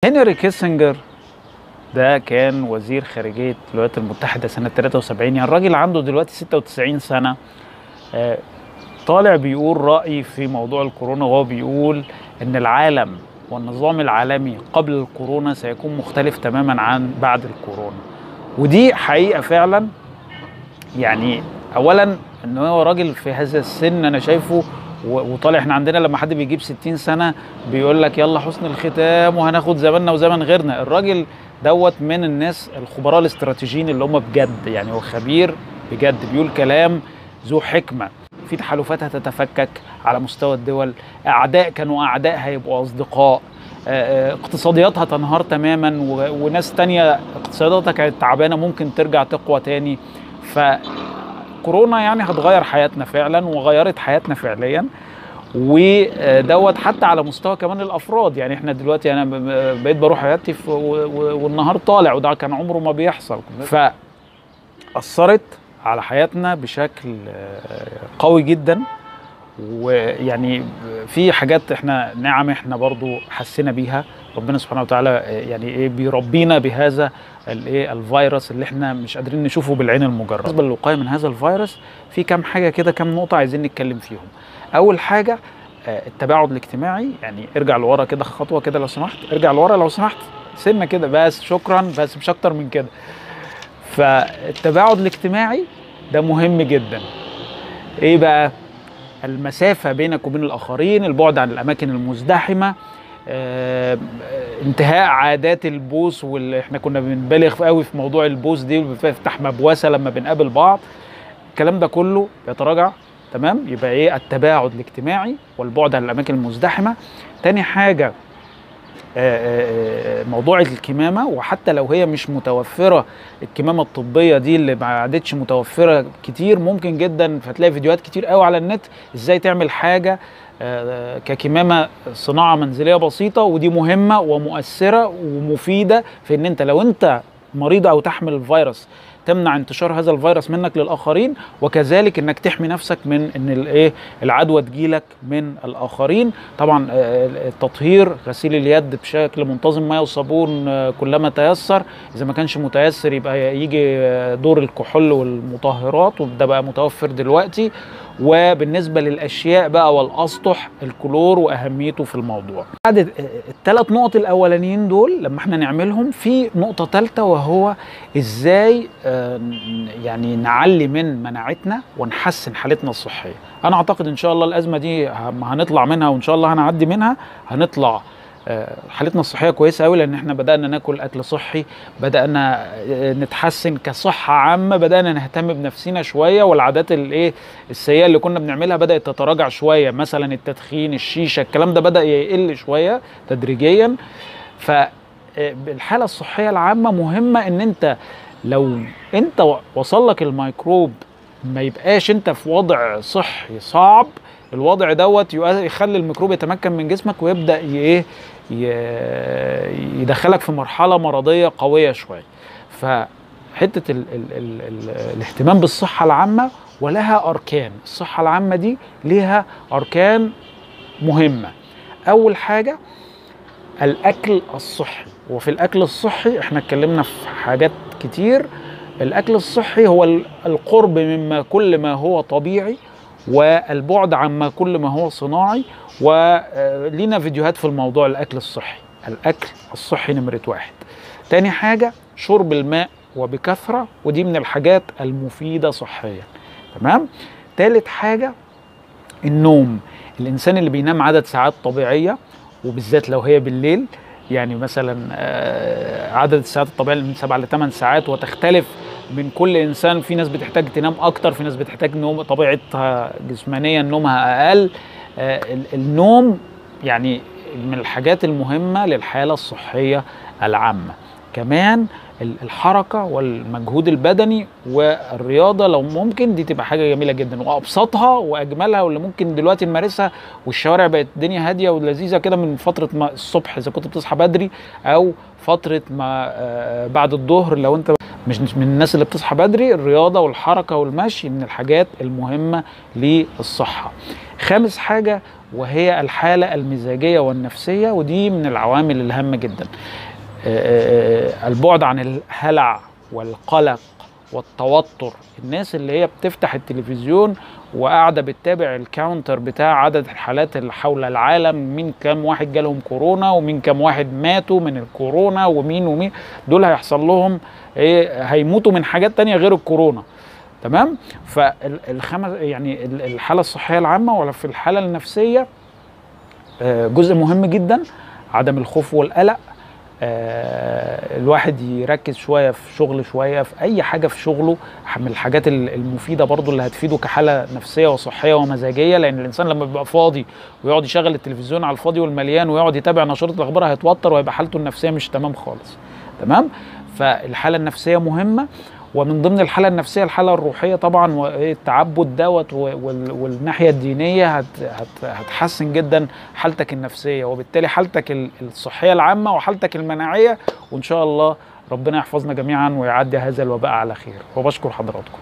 هنري كيسنجر ده كان وزير خارجية الولايات المتحدة سنة 73 يعني الراجل عنده دلوقتي 96 سنة آه، طالع بيقول رأي في موضوع الكورونا وهو بيقول إن العالم والنظام العالمي قبل الكورونا سيكون مختلف تماما عن بعد الكورونا ودي حقيقة فعلا يعني أولا إن هو راجل في هذا السن أنا شايفه و- وطالع احنا عندنا لما حد بيجيب 60 سنه بيقول لك يلا حسن الختام وهناخد زماننا وزمن غيرنا الراجل دوت من الناس الخبراء الاستراتيجيين اللي هم بجد يعني هو خبير بجد بيقول كلام ذو حكمه في تحالفات هتتفكك على مستوى الدول اعداء كانوا اعداء هيبقوا اصدقاء آه، آه، اقتصاديات هتنهار تماما و- وناس تانية اقتصاداتها كانت تعبانه ممكن ترجع تقوى تاني ف كورونا يعني هتغير حياتنا فعلا وغيرت حياتنا فعليا ودوت حتى على مستوى كمان الافراد يعني احنا دلوقتي انا ب- ب- بقيت بروح عيادتي في- و- و- والنهار طالع وده كان عمره ما بيحصل فاثرت على حياتنا بشكل آه، قوي جدا ويعني في حاجات احنا نعم احنا برضو حسينا بيها ربنا سبحانه وتعالى آه، يعني ايه بيربينا بهذا الايه الفيروس اللي احنا مش قادرين نشوفه بالعين المجرده بالنسبه للوقايه من هذا الفيروس في كام حاجه كده كام نقطه عايزين نتكلم فيهم اول حاجه آه، التباعد الاجتماعي يعني ارجع لورا كده خطوه كده لو سمحت ارجع لورا لو سمحت سنه كده بس شكرا بس مش اكتر من كده فالتباعد الاجتماعي ده مهم جدا ايه بقى المسافه بينك وبين الاخرين البعد عن الاماكن المزدحمه آه، انتهاء عادات البوس واللي احنا كنا بنبالغ قوي في موضوع البوس دي وبنفتح مبوسه لما بنقابل بعض الكلام ده كله بيتراجع تمام يبقى ايه التباعد الاجتماعي والبعد عن الاماكن المزدحمه تاني حاجه آه، آه، آه، موضوع الكمامه وحتى لو هي مش متوفره الكمامه الطبيه دي اللي ما عادتش متوفره كتير ممكن جدا فتلاقي فيديوهات كتير قوي على النت ازاي تعمل حاجه آه، ككمامه صناعه منزليه بسيطه ودي مهمه ومؤثره ومفيده في ان انت لو انت مريض او تحمل الفيروس تمنع انتشار هذا الفيروس منك للاخرين وكذلك انك تحمي نفسك من ان الايه العدوى تجيلك من الاخرين طبعا آه، التطهير غسيل اليد بشكل منتظم ميه وصابون آه، كلما تيسر اذا ما كانش متيسر يبقى يجي آه، دور الكحول والمطهرات وده بقى متوفر دلوقتي وبالنسبه للاشياء بقى والاسطح الكلور واهميته في الموضوع بعد الثلاث نقط الاولانيين دول لما احنا نعملهم في نقطه ثالثه وهو ازاي آه، ن- يعني نعلي من مناعتنا ونحسن حالتنا الصحيه انا اعتقد ان شاء الله الازمه دي هم- هنطلع منها وان شاء الله هنعدي منها هنطلع آه، حالتنا الصحيه كويسه قوي لان احنا بدانا ناكل اكل صحي بدانا آه، نتحسن كصحه عامه بدانا نهتم بنفسنا شويه والعادات الايه السيئه اللي كنا بنعملها بدات تتراجع شويه مثلا التدخين الشيشه الكلام ده بدا يقل شويه تدريجيا فالحاله الصحيه العامه مهمه ان انت لو انت وصل لك الميكروب ما يبقاش انت في وضع صحي صعب الوضع دوت يؤ- يخلي الميكروب يتمكن من جسمك ويبدا ي- ايه ي- يدخلك في مرحله مرضيه قويه شويه فحته ال ال ال ال الاهتمام بالصحه العامه ولها اركان الصحه العامه دي ليها اركان مهمه اول حاجه الاكل الصحي وفي الاكل الصحي احنا اتكلمنا في حاجات كتير الاكل الصحي هو ال- القرب مما كل ما هو طبيعي والبعد عما كل ما هو صناعي ولينا فيديوهات في الموضوع الاكل الصحي الاكل الصحي نمرة واحد تاني حاجة شرب الماء وبكثرة ودي من الحاجات المفيدة صحيا تمام تالت حاجة النوم الانسان اللي بينام عدد ساعات طبيعيه وبالذات لو هي بالليل يعني مثلا آه، عدد الساعات الطبيعي من 7 ل 8 ساعات وتختلف من كل انسان في ناس بتحتاج تنام اكتر في ناس بتحتاج نوم طبيعتها جسمانيا نومها اقل آه، ال- النوم يعني من الحاجات المهمه للحاله الصحيه العامه كمان ال- الحركه والمجهود البدني والرياضه لو ممكن دي تبقى حاجه جميله جدا وابسطها واجملها واللي ممكن دلوقتي نمارسها والشوارع بقت الدنيا هاديه ولذيذه كده من فتره ما الصبح اذا كنت بتصحى بدري او فتره ما آه، بعد الظهر لو انت مش من الناس اللي بتصحى بدري الرياضه والحركه والمشي من الحاجات المهمه للصحه خامس حاجه وهي الحاله المزاجيه والنفسيه ودي من العوامل الهامه جدا آه، آه، البعد عن الهلع والقلق والتوتر الناس اللي هي بتفتح التلفزيون وقاعده بتتابع الكاونتر بتاع عدد الحالات اللي حول العالم مين كام واحد جالهم كورونا ومين كام واحد ماتوا من الكورونا ومين ومين دول هيحصل لهم ايه هيموتوا من حاجات تانية غير الكورونا تمام فالخمس يعني ال- الحاله الصحيه العامه ولا في الحاله النفسيه آه، جزء مهم جدا عدم الخوف والقلق آه، الواحد يركز شويه في شغل شويه في اي حاجه في شغله من الحاجات ال- المفيده برضو اللي هتفيده كحاله نفسيه وصحيه ومزاجيه لان الانسان لما بيبقى فاضي ويقعد يشغل التلفزيون على الفاضي والمليان ويقعد يتابع نشرات الاخبار هيتوتر وهيبقى حالته النفسيه مش تمام خالص تمام فالحاله النفسيه مهمه ومن ضمن الحاله النفسيه الحاله الروحيه طبعا والتعبد دوت و- وال- والناحيه الدينيه هت هت هتحسن جدا حالتك النفسيه وبالتالي حالتك ال- الصحيه العامه وحالتك المناعيه وان شاء الله ربنا يحفظنا جميعا ويعدي هذا الوباء على خير وبشكر حضراتكم